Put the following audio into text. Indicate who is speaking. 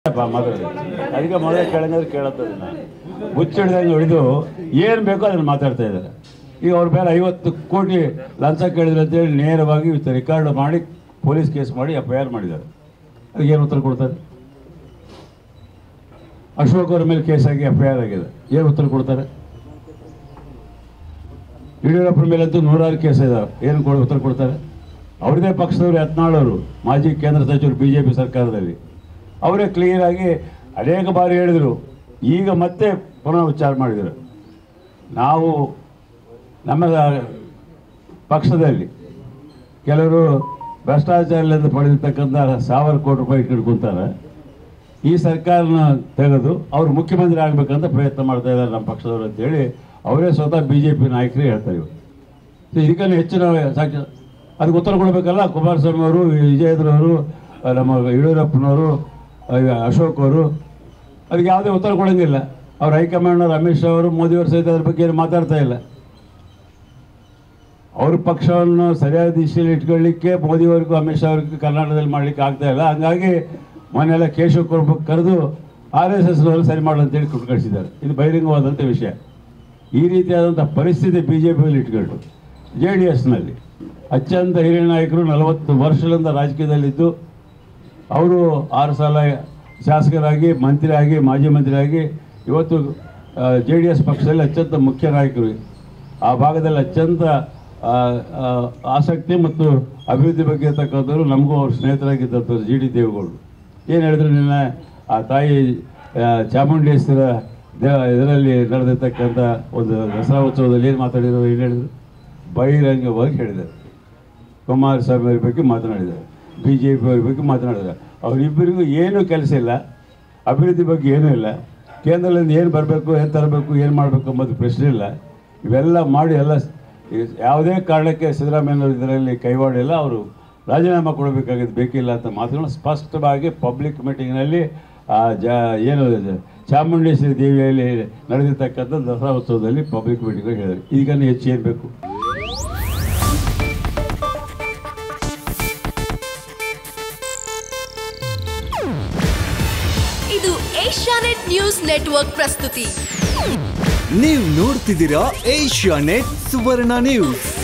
Speaker 1: ಮಾತಾಡಿ ಅದಕ್ಕೆ ಮೊದಲೇ ಕೇಳಂದ್ರೆ ಕೇಳತ್ತದ ಮುಚ್ಚಿಡ್ದಂಗೆ ಹೊಡೆದು ಏನು ಬೇಕೋ ಅದನ್ನು ಮಾತಾಡ್ತಾ ಇದ್ದಾರೆ ಈಗ ಅವ್ರ ಮೇಲೆ ಐವತ್ತು ಕೋಟಿ ಲಂಚ ಕೇಳಿದ್ರು ಅಂತೇಳಿ ನೇರವಾಗಿ ಇವತ್ತು ರೆಕಾರ್ಡ್ ಮಾಡಿ ಪೊಲೀಸ್ ಕೇಸ್ ಮಾಡಿ ಎಫ್ ಐ ಆರ್ ಮಾಡಿದ್ದಾರೆ ಅದಕ್ಕೆ ಏನು ಉತ್ತರ ಕೊಡ್ತಾರೆ ಅಶೋಕ್ ಅವ್ರ ಮೇಲೆ ಕೇಸ್ ಆಗಿ ಎಫ್ ಐ ಆರ್ ಆಗಿದೆ ಏನು ಉತ್ತರ ಕೊಡ್ತಾರೆ ಯಡಿಯೂರಪ್ಪನ ಮೇಲಂತೂ ನೂರಾರು ಕೇಸ್ ಇದಾವೆ ಏನು ಕೊಡ ಉತ್ತರ ಕೊಡ್ತಾರೆ ಅವ್ರದೇ ಪಕ್ಷದವರು ಯತ್ನಾಳವರು ಮಾಜಿ ಕೇಂದ್ರ ಸಚಿವರು ಬಿ ಜೆ ಪಿ ಸರ್ಕಾರದಲ್ಲಿ ಅವರೇ ಕ್ಲಿಯರ್ ಆಗಿ ಅನೇಕ ಬಾರಿ ಹೇಳಿದರು ಈಗ ಮತ್ತೆ ಪುನಃ ವಿಚಾರ ಮಾಡಿದರು ನಾವು ನಮ್ಮ ಪಕ್ಷದಲ್ಲಿ ಕೆಲವರು ಭ್ರಷ್ಟಾಚಾರದಿಂದ ಪಡೆದಿರ್ತಕ್ಕಂಥ ಸಾವಿರ ಕೋಟಿ ರೂಪಾಯಿ ಇಟ್ಕೊಂತಾರೆ ಈ ಸರ್ಕಾರನ ತೆಗೆದು ಅವರು ಮುಖ್ಯಮಂತ್ರಿ ಆಗಬೇಕಂತ ಪ್ರಯತ್ನ ಮಾಡ್ತಾ ಇದ್ದಾರೆ ನಮ್ಮ ಪಕ್ಷದವರು ಅಂತೇಳಿ ಅವರೇ ಸ್ವತಃ ಬಿ ಜೆ ಪಿ ನಾಯಕರೇ ಹೇಳ್ತಾರೆ ಇವರು ಸೊ ಇದಕ್ಕಿಂತ ಹೆಚ್ಚಿನ ಸಾಕ್ಷಿ ಅದಕ್ಕೆ ಉತ್ತರ ಕೊಡಬೇಕಲ್ಲ ಕುಮಾರಸ್ವಾಮಿ ಅವರು ವಿಜಯೇಂದ್ರವರು ನಮ್ಮ ಯಡಿಯೂರಪ್ಪನವರು ಅಶೋಕ್ ಅವರು ಅದಕ್ಕೆ ಯಾವುದೇ ಉತ್ತರ ಕೊಡೋಂಗಿಲ್ಲ ಅವ್ರ ಹೈಕಮಾಂಡ್ನವರು ಅಮಿತ್ ಶಾ ಅವರು ಮೋದಿಯವರು ಸಹಿತ ಅದ್ರ ಬಗ್ಗೆ ಏನು ಮಾತಾಡ್ತಾ ಇಲ್ಲ ಅವ್ರ ಪಕ್ಷವನ್ನು ಸರಿಯಾದ ದಿಶೆಯಲ್ಲಿ ಇಟ್ಕೊಳ್ಳಿಕ್ಕೆ ಮೋದಿಯವರಿಗೂ ಅಮಿತ್ ಶಾ ಅವ್ರಿಗೂ ಕರ್ನಾಟಕದಲ್ಲಿ ಮಾಡಲಿಕ್ಕೆ ಆಗ್ತಾ ಇಲ್ಲ ಹಂಗಾಗಿ ಮೊನ್ನೆಲ್ಲ ಕೇಶವ್ ಕೊಡ್ಬೇಕು ಕರೆದು ಆರ್ ಎಸ್ ಎಸ್ನವರು ಸರಿ ಮಾಡಲು ಅಂತೇಳಿ ಕೊಟ್ಟು ಕಳಿಸಿದ್ದಾರೆ ಇದು ಬಹಿರಂಗವಾದಂಥ ವಿಷಯ ಈ ರೀತಿಯಾದಂಥ ಪರಿಸ್ಥಿತಿ ಬಿ ಜೆ ಪಿಯಲ್ಲಿ ಇಟ್ಕೊಂಡು ಜೆ ಡಿ ಎಸ್ನಲ್ಲಿ ಅತ್ಯಂತ ಹಿರಿಯ ನಾಯಕರು ನಲವತ್ತು ವರ್ಷಗಳಿಂದ ರಾಜಕೀಯದಲ್ಲಿದ್ದು ಅವರು ಆರು ಸಲ ಶಾಸಕರಾಗಿ ಮಂತ್ರಿಯಾಗಿ ಮಾಜಿ ಮಂತ್ರಿಯಾಗಿ ಇವತ್ತು ಜೆ ಡಿ ಎಸ್ ಪಕ್ಷದಲ್ಲಿ ಅತ್ಯಂತ ಮುಖ್ಯ ನಾಯಕರು ಆ ಭಾಗದಲ್ಲಿ ಅತ್ಯಂತ ಆ, ಆ, ಆಸಕ್ತಿ ಮತ್ತು ಅಭಿವೃದ್ಧಿ ಬಗ್ಗೆ ಇರ್ತಕ್ಕಂಥವ್ರು ನಮಗೂ ಅವ್ರ ಸ್ನೇಹಿತರಾಗಿದ್ದಂಥವ್ರು ಜಿ ಡಿ ದೇವೇಗೌಡರು ಏನು ಹೇಳಿದ್ರು ನಿನ್ನೆ ಆ ತಾಯಿ ಆ, ಚಾಮುಂಡೇಶ್ವರ ದೇ ಇದರಲ್ಲಿ ನಡೆದಿರ್ತಕ್ಕಂಥ ಒಂದು ದಸರಾ ಉತ್ಸವದಲ್ಲಿ ಏನು ಮಾತಾಡಿದ್ರು ಏನು ಹೇಳಿದ್ರು ಬಹಿರಂಗವಾಗಿ ಹೇಳಿದ್ದಾರೆ ಕುಮಾರಸ್ವಾಮಿ ಅವ್ರ ಬಗ್ಗೆ ಮಾತನಾಡಿದ್ದಾರೆ ಬಿ ಜೆ ಪಿ ಅವ್ರ ಬಗ್ಗೆ ಮಾತನಾಡಿದ್ದಾರೆ ಅವರಿಬ್ಬರಿಗೂ ಏನೂ ಕೆಲಸ ಇಲ್ಲ ಅಭಿವೃದ್ಧಿ ಬಗ್ಗೆ ಏನೂ ಇಲ್ಲ ಕೇಂದ್ರದಿಂದ ಏನು ಬರಬೇಕು ಏನು ತರಬೇಕು ಏನು ಮಾಡಬೇಕು ಎಂಬುದು ಪ್ರಶ್ನೆ ಇಲ್ಲ ಇವೆಲ್ಲ ಮಾಡಿ ಎಲ್ಲ ಸ್- ಈ ಯಾವುದೇ ಕಾರಣಕ್ಕೆ ಸಿದ್ದರಾಮಯ್ಯನವರು ಇದರಲ್ಲಿ ಕೈವಾಡಿಲ್ಲ ಅವರು ರಾಜೀನಾಮೆ ಕೊಡಬೇಕಾಗಿದ್ದು ಬೇಕಿಲ್ಲ ಅಂತ ಮಾತುಗಳನ್ನು ಸ್ಪಷ್ಟವಾಗಿ ಪಬ್ಲಿಕ್ ಮೀಟಿಂಗ್ನಲ್ಲಿ ಆ ಜ ಏನು ಇದು ಚಾಮುಂಡೇಶ್ವರಿ ದೇವಿಯಲ್ಲಿ ನಡೆದಿರ್ತಕ್ಕಂಥ ದಸರಾ ಉತ್ಸವದಲ್ಲಿ ಪಬ್ಲಿಕ್ ಮೀಟಿಂಗ್ ಹೇಳಿದರು ಈಗ ಹೆಚ್ಚು ಏನು ಬೇಕು
Speaker 2: ಇದು ಏಷ್ಯಾನೆಟ್ ನ್ಯೂಸ್ ನೆಟ್ವರ್ಕ್ ಪ್ರಸ್ತುತಿ
Speaker 3: ನೀವು ನೋಡ್ತಿದ್ದೀರಾ ಏಷ್ಯಾ ನೆಟ್ ಸುವರ್ಣ ನ್ಯೂಸ್